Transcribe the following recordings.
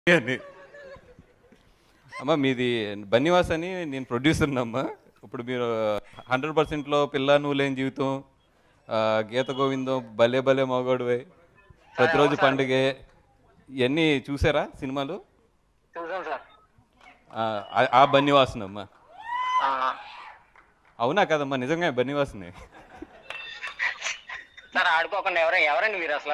అని అమ్మ మీది బన్నివాస్ అని నేను ప్రొడ్యూసర్ అమ్మా ఇప్పుడు మీరు హండ్రెడ్ పర్సెంట్లో పిల్ల నువ్వు లేని జీవితం ఆ, గీత గోవిందం భలే భలే మగోడువే ప్రతిరోజు పండుగే ఇవన్నీ చూసారా సినిమాలు చూసాం సార్ ఆ, ఆ- ఆ బన్నివాసనమ్మా ఆ, అవునా కదమ్మా నిజంగా బన్నివాసనే సార్ ఆడుకోకుండా ఎవర ఎవరండి మీరు అసలు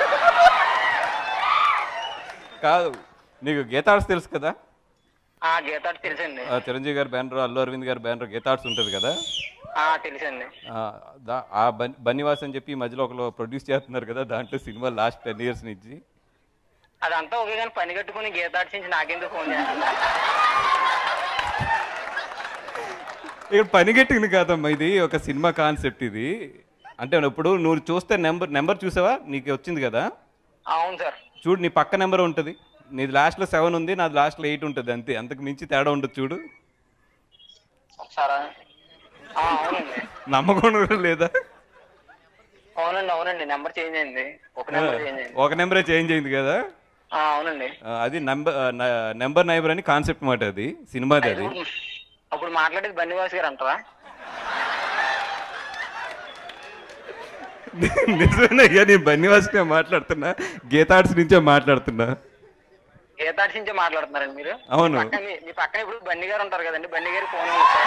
కాదు నీకు గీతార్ట్స్ తెలుసు కదా ఆ గీతాడు తెలుసండి ఆ, చిరంజీవి గారి బ్యానర్ అల్లు అరవింద్ గారి బ్యానర్ గీతార్ట్స్ ఉంటుంది కదా ఆ తెలుసండి ఆ, దా- ఆ బన్ బన్నివాస్ అని చెప్పి ఈ మధ్యలో ఒకరు ప్రొడ్యూస్ చేస్తున్నారు కదా దాంట్లో సినిమా లాస్ట్ టెన్ ఇయర్స్ నుంచి అదంతా ఒకే కానీ పని కట్టుకుని గీతాడు నాకెందుకు ఫోన్ చేస్తుంది ఇక్కడ పని గట్టింది కాదమ్మా ఇది ఒక సినిమా కాన్సెప్ట్ ఇది అంటే ఇప్పుడు నువ్వు చూస్తే నెంబర్ నెంబర్ చూసావా నీకు వచ్చింది కదా అవును సార్ చూడు నీ పక్క నెంబర్ ఉంటుంది నీది లాస్ట్లో సెవెన్ ఉంది నాది లాస్ట్లో ఎయిట్ ఉంటుంది అంతే అంతకు మించి తేడా ఉండదు చూడు ఒకసారా ఆ, అవునండి నమ్మకం కూడా లేదా అవునండి అవునండి నెంబర్ చేంజ్ అయింది ఒక నెంబర్ చేంజ్ అయింది ఒక నెంబరే చేంజ్ అయింది కదా ఆ, అవునండి ఆ, అది నెంబర్ నెంబర్ నైబర్ అని కాన్సెప్ట్ మాట అది సినిమాది అది అప్పుడు మాట్లాడేది బన్నివాస్ గారు అంటారా నిజమే అయ్యా నేను బన్నివాసనే మాట్లాడుతున్నా గీతార్ట్స్ నుంచే మాట్లాడుతున్నా గీతాడు నుంచే మాట్లాడుతున్నారండి మీరు అవును. పక్కన మీ- మీ పక్కన ఇప్పుడు బన్ని గారు ఉంటారు కదండి బన్ని గారి ఫోన్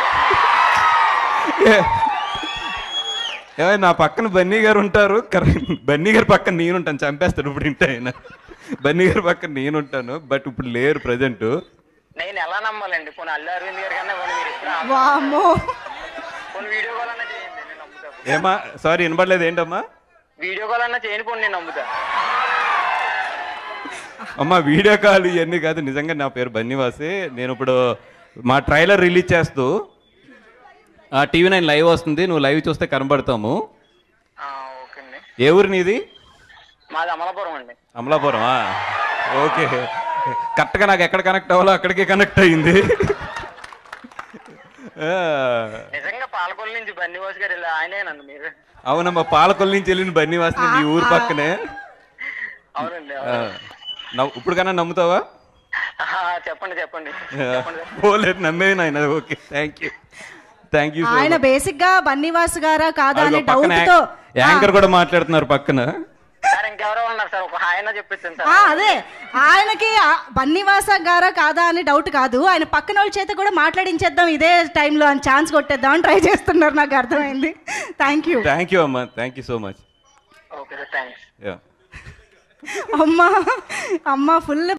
ఏ- ఏమై నా పక్కన బన్నీ గారు ఉంటారు కరెక్ట్ బన్నీ గారి పక్కన నేను ఉంటాను చంపేస్తాడు ఇప్పుడు ఇంటి ఆయన బన్నీ గారి పక్కన నేను ఉంటాను బట్ ఇప్పుడు లేరు ప్రజెంట్ నేను ఎలా నమ్మాలండి పోనీ అల్లు అరవింద్ గారి కన్నా పోనీ మీరు ఇద్దరు ఆ- వామ్మో పోనీ వీడియో కాల్ అన్నా చేయండి నేను నమ్ముతా ఏమా సారీ వినబడలేదు ఏంటమ్మా వీడియో కాల్ అన్నా చేయని పోనీ నేను నమ్ముతా అమ్మా వీడియో కాల్ ఇవన్నీ కాదు నిజంగా నా పేరు బన్నీవాసే నేను ఇప్పుడు మా ట్రైలర్ రిలీజ్ చేస్తూ టీవీ నైన్ లైవ్ వస్తుంది నువ్వు లైవ్ చూస్తే కనబడతాము ఆ, ఓకే అండి ఏ ఊరు నీది మాది అమలాపురం అండి అమలాపురమా ఓకే కరెక్ట్గా నాకు ఎక్కడ కనెక్ట్ అవ్వాలో అక్కడికే కనెక్ట్ అయింది ఆ, నిజంగా పాలకొల్లు నుంచి బన్నివాస్ గారు వెళ్ళి ఆయనేనండి మీరు అవునమ్మా పాలకొల్లు నుంచి వెళ్ళిన బన్నీవాసని మీ ఊరు పక్కనే అవునండి ఆ, నవ్వు ఇప్పుడు కన్నా నమ్ముతావా ఆహా, చెప్పండి చెప్పండి చెప్పండి పోలేదు నమ్మేది నాయన okay thank you thank you ఆయన బేసిక్ గా బన్నీవాస్ గారా కాదా అనే డౌట్ పక్కన తో యాంకర్ కూడా మాట్లాడుతున్నారు పక్కన సార్ ఇంకెవరో ఉన్నారు సార్ ఒక ఆయన చెప్పించండి ఆ, సార్ అదే ఆయనకి ఆ బన్నీవాస గారా కాదా అని డౌట్ కాదు ఆయన పక్కన వాళ్ళ చేత కూడా మాట్లాడించేద్దాం ఇదే టైంలో అని ఛాన్స్ కొట్టేద్దాం అని ట్రై చేస్తున్నారు నాకు అర్థమైంది థ్యాంక్ యూ థ్యాంక్ యూ అమ్మా thank you so much okay sir thanks యా అమ్మా అమ్మ ఫుల్